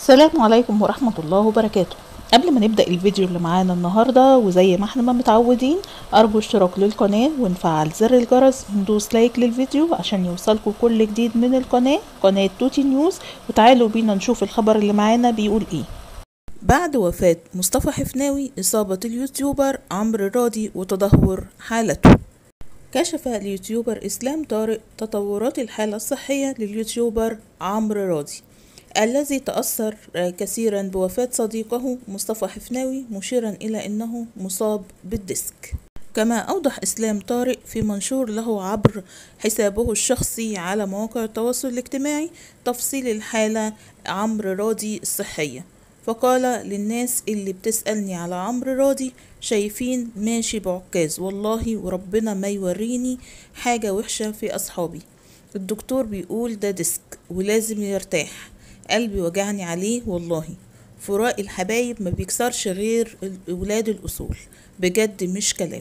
السلام عليكم ورحمة الله وبركاته قبل ما نبدأ الفيديو اللي معانا النهاردة وزي ما احنا ما متعودين أرجو اشتراك للقناة ونفعل زر الجرس وندوس لايك للفيديو عشان يوصلكوا كل جديد من القناة قناة توتي نيوز وتعالوا بينا نشوف الخبر اللي معانا بيقول ايه بعد وفاة مصطفى حفناوي إصابة اليوتيوبر عمرو راضي وتدهور حالته كشف اليوتيوبر إسلام طارق تطورات الحالة الصحية لليوتيوبر عمرو راضي الذي تأثر كثيرا بوفاة صديقه مصطفى حفناوي مشيرا إلى أنه مصاب بالديسك كما أوضح إسلام طارق في منشور له عبر حسابه الشخصي على مواقع التواصل الاجتماعي تفصيل الحالة عمرو راضي الصحية فقال للناس اللي بتسألني على عمرو راضي شايفين ماشي بعكاز والله وربنا ما يوريني حاجة وحشة في أصحابي الدكتور بيقول ده ديسك ولازم يرتاح قلبي وجعني عليه والله فراق الحبايب ما بيكسرش غير ولاد الأصول بجد مش كلام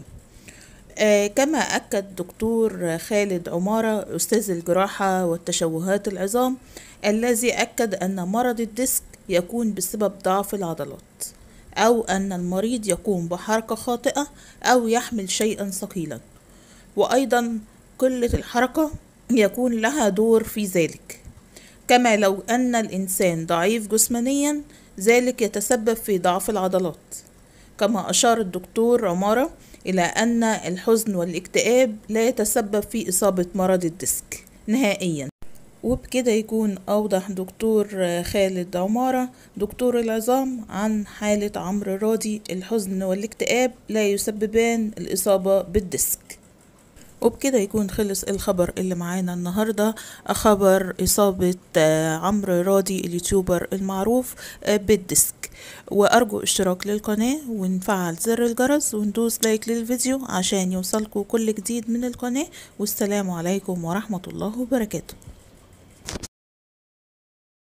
آه كما أكد دكتور خالد عمارة أستاذ الجراحة والتشوهات العظام الذي أكد أن مرض الديسك يكون بسبب ضعف العضلات أو أن المريض يقوم بحركة خاطئة أو يحمل شيئا ثقيلا وأيضا قلة الحركة يكون لها دور في ذلك كما لو أن الإنسان ضعيف جسمانيا ذلك يتسبب في ضعف العضلات كما أشار الدكتور عمارة إلى أن الحزن والاكتئاب لا يتسبب في إصابة مرض الديسك نهائيا وبكده يكون أوضح دكتور خالد عمارة دكتور العظام عن حالة عمرو راضي الحزن والاكتئاب لا يسببان الإصابة بالديسك وبكده يكون خلص الخبر اللي معانا النهاردة خبر إصابة عمرو راضي اليوتيوبر المعروف بالديسك وأرجو اشتراك للقناة ونفعل زر الجرس وندوس لايك للفيديو عشان يوصلكوا كل جديد من القناة والسلام عليكم ورحمة الله وبركاته